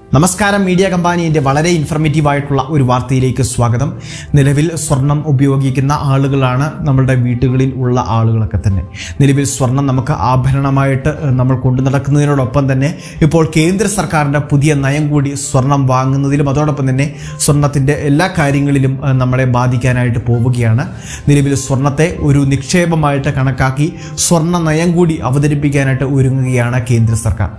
നമസ്കാരം മീഡിയ കമ്പാനിയുടെ വളരെ ഇൻഫർമേറ്റീവ് ആയിട്ടുള്ള ഒരു വാർത്തയിലേക്ക് സ്വാഗതം നിലവിൽ സ്വർണം ഉപയോഗിക്കുന്ന ആളുകളാണ് നമ്മളുടെ വീട്ടുകളിൽ ഉള്ള ആളുകളൊക്കെ തന്നെ നിലവിൽ സ്വർണം നമുക്ക് ആഭരണമായിട്ട് ഏഹ്, നമ്മൾ കൊണ്ടു നടക്കുന്നതിനോടൊപ്പം തന്നെ ഇപ്പോൾ കേന്ദ്ര സർക്കാരിൻ്റെ പുതിയ നയം കൂടി സ്വർണം വാങ്ങുന്നതിലും അതോടൊപ്പം തന്നെ സ്വർണത്തിൻ്റെ എല്ലാ കാര്യങ്ങളിലും ഏഹ്, നമ്മളെ ബാധിക്കാനായിട്ട് പോവുകയാണ് നിലവിൽ സ്വർണത്തെ ഒരു നിക്ഷേപമായിട്ട് കണക്കാക്കി സ്വർണ്ണ നയം കൂടി അവതരിപ്പിക്കാനായിട്ട് ഒരുങ്ങുകയാണ് കേന്ദ്ര സർക്കാർ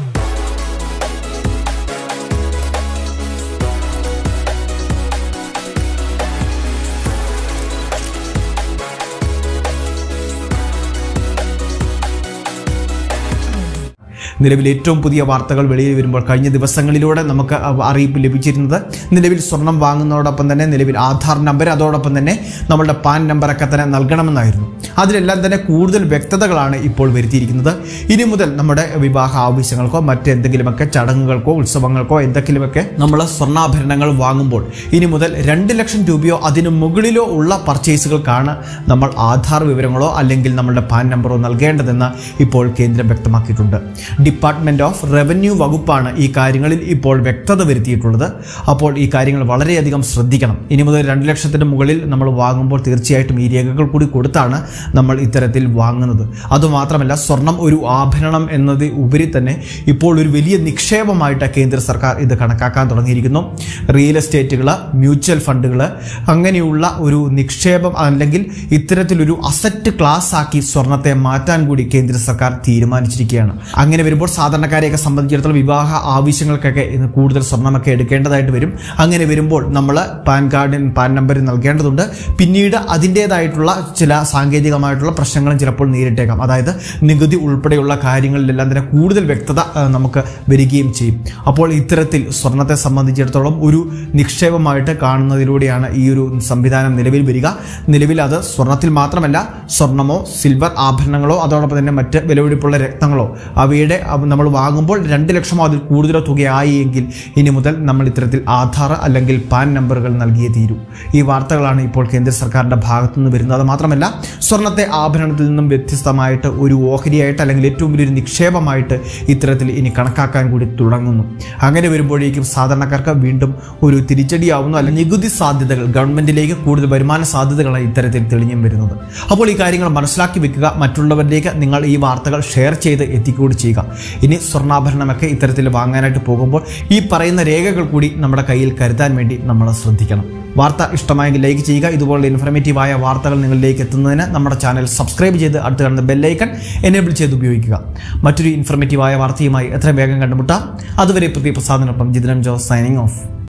നിലവിൽ ഏറ്റവും പുതിയ വാർത്തകൾ വെളിയിൽ വരുമ്പോൾ കഴിഞ്ഞ ദിവസങ്ങളിലൂടെ നമുക്ക് അ- അറിയിപ്പ് ലഭിച്ചിരുന്നത് നിലവിൽ സ്വർണം വാങ്ങുന്നതോടൊപ്പം തന്നെ നിലവിൽ ആധാർ നമ്പർ അതോടൊപ്പം തന്നെ നമ്മളുടെ പാൻ നമ്പറൊക്കെ തന്നെ നൽകണമെന്നായിരുന്നു അതിലെല്ലാം തന്നെ കൂടുതൽ വ്യക്തതകളാണ് ഇപ്പോൾ വരുത്തിയിരിക്കുന്നത് ഇനി മുതൽ നമ്മുടെ വിവാഹ ആവശ്യങ്ങൾക്കോ മറ്റെന്തെങ്കിലുമൊക്കെ ചടങ്ങുകൾക്കോ ഉത്സവങ്ങൾക്കോ എന്തെങ്കിലുമൊക്കെ നമ്മൾ സ്വർണ്ണാഭരണങ്ങൾ വാങ്ങുമ്പോൾ ഇനി മുതൽ രണ്ട് ലക്ഷം രൂപയോ അതിന് മുകളിലോ ഉള്ള പർച്ചേസുകൾക്കാണ് നമ്മൾ ആധാർ വിവരങ്ങളോ അല്ലെങ്കിൽ നമ്മളുടെ പാൻ നമ്പറോ നൽകേണ്ടതെന്ന് ഇപ്പോൾ കേന്ദ്രം വ്യക്തമാക്കിയിട്ടുണ്ട് ഡിപ്പാർട്ട്മെന്റ് ഓഫ് റവന്യൂ വകുപ്പാണ് ഈ കാര്യങ്ങളിൽ ഇപ്പോൾ വ്യക്തത വരുത്തിയിട്ടുള്ളത് അപ്പോൾ ഈ കാര്യങ്ങൾ വളരെയധികം ശ്രദ്ധിക്കണം ഇനി മുതൽ രണ്ട് ലക്ഷത്തിന് മുകളിൽ നമ്മൾ വാങ്ങുമ്പോൾ തീർച്ചയായിട്ടും ഈ രേഖകൾ കൂടി കൊടുത്താണ് നമ്മൾ ഇത്തരത്തിൽ വാങ്ങുന്നത് അതുമാത്രമല്ല സ്വർണം ഒരു ആഭരണം എന്നത് ഉപരി തന്നെ ഇപ്പോൾ ഒരു വലിയ നിക്ഷേപമായിട്ട് കേന്ദ്ര സർക്കാർ ഇത് കണക്കാക്കാൻ തുടങ്ങിയിരിക്കുന്നു റിയൽ എസ്റ്റേറ്റുകൾ മ്യൂച്വൽ ഫണ്ടുകൾ അങ്ങനെയുള്ള ഒരു നിക്ഷേപം അല്ലെങ്കിൽ ഇത്തരത്തിലൊരു അസറ്റ് ക്ലാസ് ആക്കി സ്വർണത്തെ മാറ്റാൻ കൂടി കേന്ദ്ര സർക്കാർ തീരുമാനിച്ചിരിക്കുകയാണ് അങ്ങനെ വരുമ്പോൾ സാധാരണക്കാരെയൊക്കെ സംബന്ധിച്ചിടത്തോളം വിവാഹ ആവശ്യങ്ങൾക്കൊക്കെ ഇന്ന് കൂടുതൽ സ്വർണ്ണമൊക്കെ എടുക്കേണ്ടതായിട്ട് വരും അങ്ങനെ വരുമ്പോൾ നമ്മൾ പാൻ കാർഡിൻ പാൻ നമ്പർ നൽകേണ്ടതുണ്ട് പിന്നീട് അതിൻ്റേതായിട്ടുള്ള ചില സാങ്കേതികമായിട്ടുള്ള പ്രശ്നങ്ങളും ചിലപ്പോൾ നേരിട്ടേക്കാം അതായത് നികുതി ഉൾപ്പെടെയുള്ള കാര്യങ്ങളിലെല്ലാം തന്നെ കൂടുതൽ വ്യക്തത ആ, നമുക്ക് വരികയും ചെയ്യും അപ്പോൾ ഇത്തരത്തിൽ സ്വർണത്തെ സംബന്ധിച്ചിടത്തോളം ഒരു നിക്ഷേപമായിട്ട് കാണുന്നതിലൂടെയാണ് ഈ ഒരു സംവിധാനം നിലവിൽ വരിക നിലവിൽ അത് സ്വർണത്തിൽ മാത്രമല്ല സ്വർണമോ സിൽവർ ആഭരണങ്ങളോ അതോടൊപ്പം തന്നെ മറ്റ് വിലപിടിപ്പുള്ള രത്നങ്ങളോ അവയുടെ അവ- നമ്മൾ വാങ്ങുമ്പോൾ രണ്ട് ലക്ഷമോ അതിൽ കൂടുതലോ തുകയായി എങ്കിൽ ഇനി മുതൽ നമ്മൾ ഇത്തരത്തിൽ ആധാർ അല്ലെങ്കിൽ പാൻ നമ്പറുകൾ നൽകിയേ തീരൂ ഈ വാർത്തകളാണ് ഇപ്പോൾ കേന്ദ്ര സർക്കാരിൻ്റെ ഭാഗത്തു നിന്ന് വരുന്നത് അത് മാത്രമല്ല സ്വർണത്തെ ആഭരണത്തിൽ നിന്നും വ്യത്യസ്തമായിട്ട് ഒരു ഓഹരിയായിട്ട് അല്ലെങ്കിൽ ഏറ്റവും വലിയൊരു നിക്ഷേപമായിട്ട് ഇത്തരത്തിൽ ഇനി കണക്കാക്കാൻ കൂടി തുടങ്ങുന്നു അങ്ങനെ വരുമ്പോഴേക്കും സാധാരണക്കാർക്ക് വീണ്ടും ഒരു തിരിച്ചടിയാവുന്നു അല്ലെങ്കിൽ നികുതി സാധ്യതകൾ ഗവൺമെന്റിലേക്ക് കൂടുതൽ വരുമാന സാധ്യതകളാണ് ഇത്തരത്തിൽ തെളിഞ്ഞും വരുന്നത് അപ്പോൾ ഈ കാര്യങ്ങൾ മനസ്സിലാക്കി വെക്കുക മറ്റുള്ളവരിലേക്ക് നിങ്ങൾ ഈ വാർത്തകൾ ഷെയർ ചെയ്ത് എത്തിക്കൂടി ചെയ്യുക ഇനി സ്വർണ്ണാഭരണമൊക്കെ ഇത്തരത്തിൽ വാങ്ങാനായിട്ട് പോകുമ്പോൾ ഈ പറയുന്ന രേഖകൾ കൂടി നമ്മുടെ കയ്യിൽ കരുതാൻ വേണ്ടി നമ്മൾ ശ്രദ്ധിക്കണം വാർത്ത ഇഷ്ടമായെങ്കിൽ ലൈക്ക് ചെയ്യുക ഇതുപോലുള്ള ഇൻഫർമേറ്റീവായ വാർത്തകൾ നിങ്ങളിലേക്ക് എത്തുന്നതിന് നമ്മുടെ ചാനൽ സബ്സ്ക്രൈബ് ചെയ്ത് അടുത്ത് കാണുന്ന ബെല്ലൈക്കൺ എനേബിൾ ചെയ്ത് ഉപയോഗിക്കുക മറ്റൊരു ഇൻഫർമേറ്റീവായ വാർത്തയുമായി എത്രയും വേഗം കണ്ടുമുട്ടാം അതുവരെ പ്രതി പ്രസാദിനൊപ്പം ജിതനം ജോസ് സൈനിങ് ഓഫ്